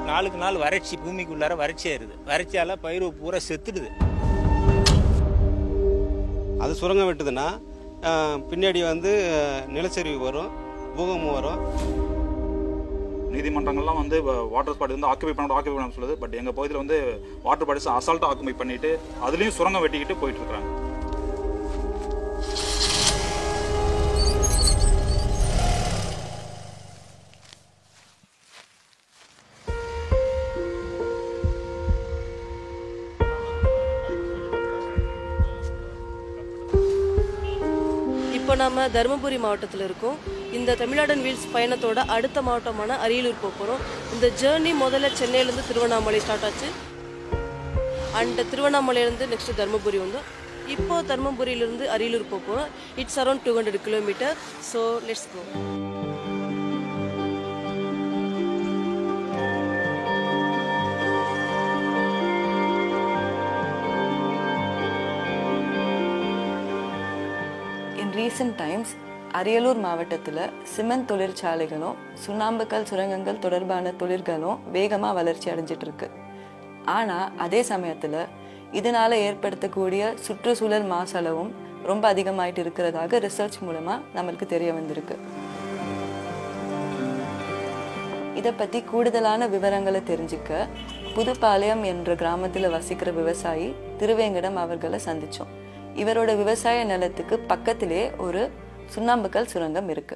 நாளுக்கு நாள் வறட்சி பூமிக்குள்ளார வறட்சி ஆயிருது வறட்சியால பயிர் பூரா செத்துடுது அது சுரங்கம் வெட்டுதுன்னா அஹ், பின்னாடி வந்து அஹ், நிலச்சரிவு வரும் பூகம்பம் வரும் நீதிமன்றங்கள்லாம் வந்து வாட்டர் பாடி வந்து ஆக்குபை பண்ண ஆக்குபை பண்ண சொல்லுது பட் எங்கள் பகுதியில் வந்து வாட்டர் பாடிஸ் அசால்ட்டாக ஆக்குபை பண்ணிட்டு அதுலேயும் சுரங்கம் வெட்டிக்கிட்டு போயிட்டு இருக்காங்க இப்போ நாம தருமபுரி மாவட்டத்தில் இருக்கோம் இந்த தமிழ்நாடன் வீல்ஸ் பயணத்தோட அடுத்த மாவட்டமான அரியலூர் போக போகிறோம் இந்த ஜேர்னி முதல்ல சென்னையிலேருந்து திருவண்ணாமலை ஸ்டார்ட் ஆச்சு அண்ட் திருவண்ணாமலையிலேருந்து நெக்ஸ்ட் தருமபுரி வந்து இப்போ தருமபுரியிலேருந்து அரியலூர் போக போகிறோம் it's around two hundred kilometre so let's go in recent times Ariyalur மாவட்டத்தில் சிமெண்ட் தொழிற்சாலைகளும் சுண்ணாம்புக்கல் சுரங்கங்கள் தொடர்பான தொழில்களும் வேகமாக வளர்ச்சி அடைஞ்சிட்டு இருக்கு ஆனால் அதே சமயத்தில் இதனால ஏற்படுத்தக்கூடிய சுற்றுச்சூழல் மாசளவும் ரொம்ப அதிகமாயிட்டு இருக்கிறதாக ரிசர்ச் மூலமாக நம்மளுக்கு தெரிய வந்திருக்கு இதை பற்றி கூடுதலான விவரங்களை தெரிஞ்சுக்க புதுப்பாளையம் என்ற கிராமத்தில் வசிக்கிற விவசாயி திருவேங்கடம் அவர்களை சந்திச்சோம் இவரோட விவசாய நிலத்துக்கு பக்கத்திலே ஒரு சுண்ணாம்புக்கல் சுரங்கம் இருக்கு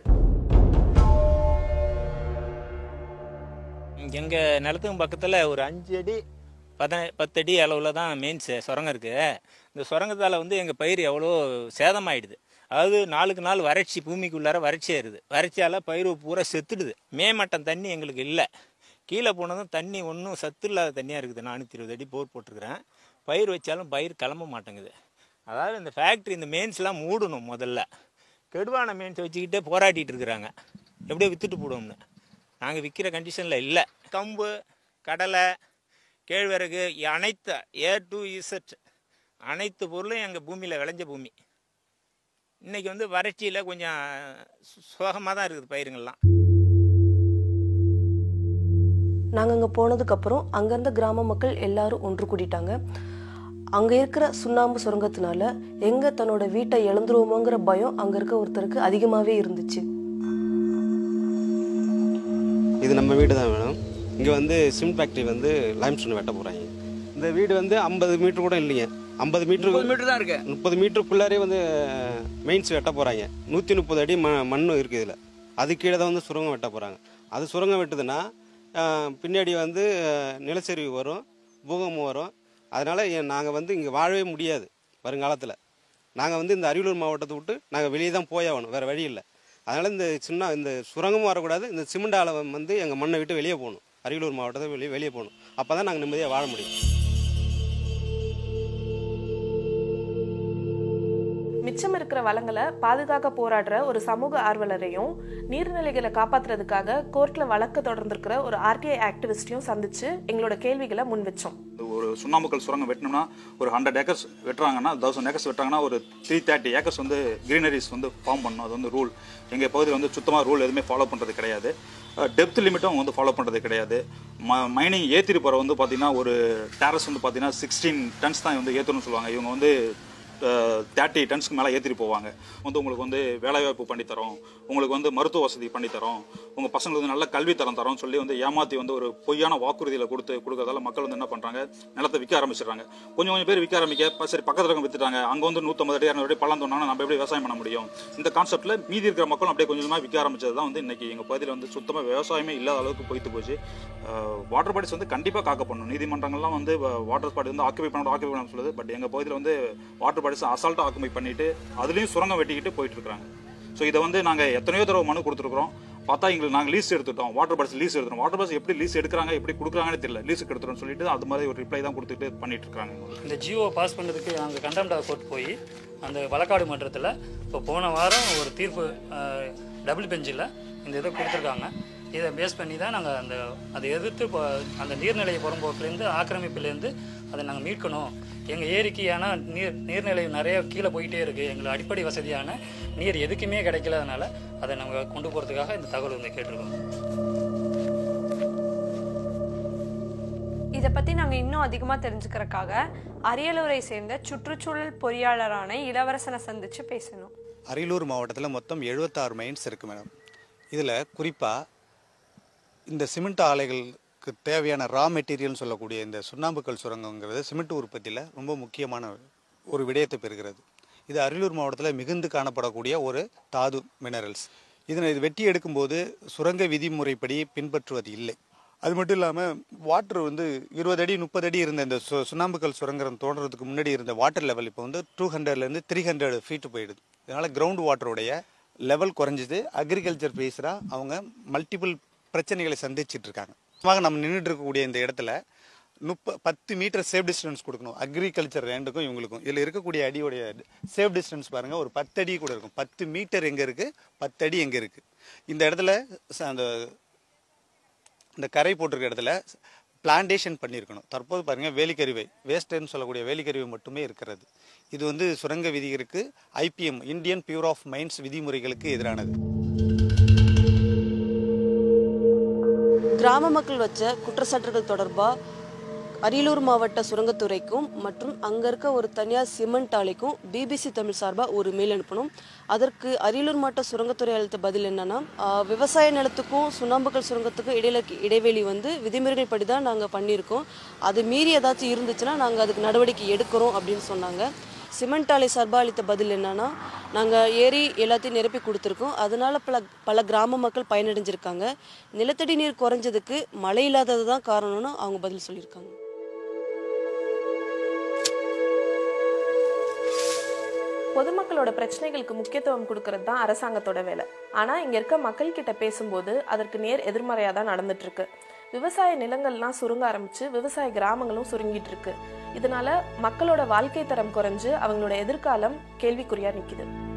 எங்க நிலத்துக்கு பக்கத்துல ஒரு அஞ்சு அடி பத பத்தடி அளவில் தான் மெயின்ஸ் சுரங்கம் இருக்கு இந்த சுரங்கத்தால் வந்து எங்கள் பயிர் எவ்வளோ சேதமாயிடுது அதாவது நாளுக்கு நாள் வறட்சி பூமிக்குள்ளார வறட்சி ஆயிருது வறட்சியால் பயிர் பூரா செத்துடுது மேமட்டம் தண்ணி எங்களுக்கு இல்லை கீழே போனதும் தண்ணி ஒன்றும் சத்து இல்லாத தண்ணியாக இருக்குது நானூற்றி இருபது அடி போர் போட்டிருக்கிறேன் பயிர் வச்சாலும் பயிர் கிளம்ப மாட்டேங்குது அதாவது இந்த ஃபேக்ட்ரி இந்த மெயின்ஸ்லாம் மூடணும் முதல்ல கெடுவான மெயின்ஸ் வச்சுக்கிட்டே போராடிட்டு இருக்கிறாங்க எப்படியோ வித்துட்டு போடுவோம்னு நாங்கள் விற்கிற கண்டிஷனில் இல்லை கம்பு கடலை கேழ்வரகு அனைத்து ஏ டு இசட் அனைத்து பொருளும் எங்கள் பூமியில் விளைஞ்ச பூமி இன்னைக்கு வந்து வறட்சியில் கொஞ்சம் சோகமாக தான் இருக்குது பயிருங்கள்லாம் நாங்கள் அங்கே போனதுக்கப்புறம் அங்கே இருந்த கிராம மக்கள் எல்லாரும் ஒன்று கூடிட்டாங்க அங்கே இருக்கிற சுண்ணாம்பு சுரங்கத்தினால எங்கே தன்னோட வீட்டை இழந்துருவோமோங்கிற பயம் அங்கே இருக்க ஒருத்தருக்கு அதிகமாகவே இருந்துச்சு இது நம்ம வீடு தான் வேணும் இங்கே வந்து சிமெண்ட் ஃபேக்ட்ரி வந்து லைம்ஸ்டோன் வெட்ட போகிறாங்க இந்த வீடு வந்து ஐம்பது மீட்டர் கூட இல்லைங்க ஐம்பது மீட்டர் மீட்டர் தான் இருக்கு முப்பது மீட்டருக்குள்ளாரே வந்து மெயின்ஸ் வெட்ட போகிறாங்க நூற்றி முப்பது அடி ம மண்ணும் இருக்குது இதில் அது கீழே தான் வந்து சுரங்கம் வெட்ட போகிறாங்க அது சுரங்கம் வெட்டுதுன்னா அஹ், பின்னாடி வந்து அஹ், நிலச்சரிவு வரும் பூகம்பம் வரும் அதனால் நாங்கள் வந்து இங்கே வாழவே முடியாது வருங்காலத்தில் நாங்கள் வந்து இந்த அரியலூர் மாவட்டத்தை விட்டு நாங்கள் வெளியே தான் போயாகணும் வேறு வழி இல்லை அதனால் இந்த சின்ன இந்த சுரங்கமும் வரக்கூடாது இந்த சிமெண்ட் ஆலை வந்து எங்கள் மண்ணை விட்டு வெளியே போகணும் அரியலூர் மாவட்டத்தை வெளியே வெளியே போகணும் அப்போ தான் நாங்கள் நிம்மதியாக வாழ முடியும் மிச்சம் இருக்கிற வளங்களை பாதுகாக்க போராடுற ஒரு சமூக ஆர்வலரையும் நீர்நிலைகளை காப்பாத்துறதுக்காக கோர்ட்ல வழக்கு தொடர்ந்திருக்கிற ஒரு ஆர்டிஐ ஆக்டிவிஸ்டையும் சந்திச்சு எங்களோட கேள்விகளை முன் வச்சோம் ஒரு சுண்ணாம்புக்கல் சுரங்கம் வெட்டணும்னா ஒரு ஹண்ட்ரட் ஏக்கர்ஸ் வெட்டுறாங்கன்னா தௌசண்ட் ஏக்கர்ஸ் வெட்டுறாங்கன்னா ஒரு த்ரீ தேர்ட்டி ஏக்கர்ஸ் வந்து கிரீனரிஸ் வந்து ஃபார்ம் பண்ணணும் அது வந்து ரூல் எங்கள் பகுதியில் வந்து சுத்தமாக ரூல் எதுவுமே ஃபாலோ பண்ணுறது கிடையாது டெப்த் லிமிட்டும் வந்து ஃபாலோ பண்ணுறது கிடையாது ம மைனிங் ஏற்றிட்டு போகிற வந்து பார்த்தீங்கன்னா ஒரு டேரஸ் வந்து பார்த்தீங்கன்னா சிக்ஸ்டீன் டன்ஸ் தான் வந்து ஏற்றணும்னு சொல்லுவாங்க இவங்க வந்து தேர்ட்டி டன்ஸ்க்கு மேலே ஏற்றிட்டு போவாங்க வந்து உங்களுக்கு வந்து வேலைவாய்ப்பு பண்ணி தரோம் உங்களுக்கு வந்து மருத்துவ வசதி பண்ணி தரோம் உங்கள் பசங்களுக்கு வந்து நல்ல கல்வி தரம் தரோம்னு சொல்லி வந்து ஏமாற்றி வந்து ஒரு பொய்யான வாக்குறுதியில் கொடுத்து கொடுக்கறதால மக்கள் வந்து என்ன பண்ணுறாங்க நிலத்தை விற்க ஆரம்பிச்சிடுறாங்க கொஞ்சம் கொஞ்சம் பேர் விற்க ஆரம்பிக்க "பா, சரி பக்கத்தில் இருக்க வித்துட்டாங்க அங்கே வந்து நூற்றம்பது அடி இரநூறு அடி பள்ளம் தோணுனா நம்ம எப்படி விவசாயம் பண்ண முடியும் இந்த கான்செப்ட்டில் மீதி இருக்கிற மக்களும் அப்படியே கொஞ்சம் கொஞ்சமாக விற்க ஆரம்பிச்சது தான் வந்து இன்னைக்கு எங்கள் பகுதியில் வந்து சுத்தமாக விவசாயமே இல்லாத அளவுக்கு போய்த்து போச்சு வாட்டர் பாடிஸ் வந்து கண்டிப்பாக காக்க பண்ணணும் நீதிமன்றங்கள்லாம் வந்து வாட்டர் பாடி வந்து ஆக்குபை பண்ண ஆக்குபை பண்ண சொல்லுது பட் எங்கள் பகுதியில் வந்து வாட்டர் பாடிஸ் அசால்ட்டாக ஆக்குபை பண்ணிட்டு அதுலேயும் சுரங்கம் வெட்டிக்கிட்டு போயிட்டு இருக்காங்க ஸோ இதை வந்து நாங்கள் எத்தனையோ தடவை மனு கொடுத்துருக்குறோம் பார்த்தா எங்களுக்கு நாங்கள் லீஸ் எடுத்துட்டோம் வாட்டர் பாடிஸ் லீஸ் எடுத்துட்டோம் வாட்டர் பாடிஸ் எப்படி லீஸ் எடுக்கிறாங்க எப்படி கொடுக்குறாங்கன்னு தெரியல லீஸுக்கு எடுத்துட்டோம்னு சொல்லிட்டு அது மாதிரி ஒரு ரிப்ளை தான் கொடுத்துட்டு பண்ணிட்டு இருக்காங்க இந்த ஜியோ பாஸ் பண்ணதுக்கு நாங்கள் கண்டம்டா கோர்ட் போய் அந்த வழக்காடு மன்றத்தில் இப்போ போன வாரம் ஒரு தீர்ப்பு டபுள் பெஞ்சில் இந்த இதை கொடுத்துருக்காங்க இதை பேஸ் பண்ணி தான் நாங்கள் அந்த அதை எதிர்த்து இப்போ அந்த நீர்நிலை புறம்போக்குலேருந்து ஆக்கிரமிப்புலேருந்து அதை நாங்கள் மீட்கணும் எங்கள் ஏரிக்கு ஏன்னா நீர் நீர்நிலை நிறைய கீழே போயிட்டே இருக்குது எங்களுக்கு அடிப்படை வசதியான நீர் எதுக்குமே கிடைக்கலனால அதை நாங்கள் கொண்டு போகிறதுக்காக இந்த தகவல் வந்து கேட்டிருக்கோம் இதை பற்றி நாங்கள் இன்னும் அதிகமாக தெரிஞ்சுக்கிறதுக்காக அரியலூரை சேர்ந்த சுற்றுச்சூழல் பொறியாளரான இளவரசனை சந்திச்சு பேசணும் அரியலூர் மாவட்டத்தில் மொத்தம் எழுபத்தாறு மைன்ஸ் இருக்குது மேடம் இதில் குறிப்பாக இந்த சிமெண்ட் ஆலைகளுக்கு தேவையான ரா மெட்டீரியல்னு சொல்லக்கூடிய இந்த சுண்ணாம்புக்கல் சுரங்கங்கிறது சிமெண்ட் உற்பத்தியில் ரொம்ப முக்கியமான ஒரு விடயத்தை பெறுகிறது இது அரியலூர் மாவட்டத்தில் மிகுந்து காணப்படக்கூடிய ஒரு தாது மினரல்ஸ் இதனை இது வெட்டி எடுக்கும்போது சுரங்க விதிமுறைப்படி பின்பற்றுவது இல்லை அது மட்டும் இல்லாமல் வாட்டர் வந்து இருபது அடி முப்பது அடி இருந்த இந்த சு சுண்ணாம்புக்கல் சுரங்கம் தோன்றதுக்கு முன்னாடி இருந்த வாட்டர் லெவல் இப்போ வந்து டூ ஹண்ட்ரட்லேருந்து த்ரீ ஹண்ட்ரட் ஃபீட் போயிடுது இதனால் கிரவுண்ட் வாட்டருடைய லெவல் குறைஞ்சிது அக்ரிகல்ச்சர் பேஸராக அவங்க மல்டிபிள் பிரச்சனைகளை சந்திச்சிட்டு இருக்காங்க ஆக நம்ம நின்றுட்டு இருக்கக்கூடிய இந்த இடத்துல முப்ப பத்து மீட்டர் சேஃப் டிஸ்டன்ஸ் கொடுக்கணும் அக்ரிகல்ச்சர் லேண்டுக்கும் இவங்களுக்கும் இதில் இருக்கக்கூடிய அடியோடைய சேஃப் டிஸ்டன்ஸ் பாருங்கள் ஒரு பத்து அடி கூட இருக்கும் பத்து மீட்டர் எங்கே இருக்குது பத்து அடி எங்கே இருக்குது இந்த இடத்துல ச- அந்த இந்த கரை போட்டிருக்க இடத்துல பிளான்டேஷன் பண்ணியிருக்கணும் தற்போது பாருங்கள் வேலிக்கருவை வேஸ்ட்டுன்னு சொல்லக்கூடிய வேலிக்கருவை மட்டுமே இருக்கிறது இது வந்து சுரங்க விதிகளுக்கு IBM Indian bureau of mines விதிமுறைகளுக்கு எதிரானது கிராம மக்கள் வச்ச குற்றச்சாட்டுகள் தொடர்பாக அரியலூர் மாவட்ட சுரங்கத்துறைக்கும் மற்றும் அங்கே இருக்க ஒரு தனியார் சிமெண்ட் ஆலைக்கும் பிபிசி தமிழ் சார்பாக ஒரு மெயில் அனுப்பணும் அதற்கு அரியலூர் மாவட்ட சுரங்கத்துறை அளித்த பதில் என்னன்னா ஆஹ், விவசாய நிலத்துக்கும் சுண்ணாம்புக்கல் சுரங்கத்துக்கும் இடையில இடைவெளி வந்து விதிமுறைகள் படி தான் நாங்கள் பண்ணியிருக்கோம் அது மீறி ஏதாச்சும் இருந்துச்சுன்னா நாங்கள் அதுக்கு நடவடிக்கை எடுக்கிறோம் அப்படின்னு சொன்னாங்க சிமெண்ட் ஆலை சார்பாக அளித்த பதில் என்னன்னா நாங்கள் ஏரி எல்லாத்தையும் நிரப்பி கொடுத்துருக்கோம் அதனால பல பல கிராம மக்கள் பயனடைஞ்சிருக்காங்க நிலத்தடி நீர் குறைஞ்சதுக்கு மழை இல்லாதது தான் காரணம்னு அவங்க பதில் சொல்லியிருக்காங்க பொதுமக்களோட பிரச்சனைகளுக்கு முக்கியத்துவம் கொடுக்கறது தான் அரசாங்கத்தோட வேலை ஆனா இங்க இருக்க மக்கள் கிட்ட பேசும்போது அதற்கு நேர் எதிர்மறையா தான் நடந்துட்டு இருக்கு விவசாய நிலங்கள்லாம் சுருங்க ஆரம்பிச்சு விவசாய கிராமங்களும் சுருங்கிட்டு இருக்கு இதனால மக்களோட வாழ்க்கை தரம் குறைஞ்சு அவங்களோட எதிர்காலம் கேள்விக்குறியா நிக்குது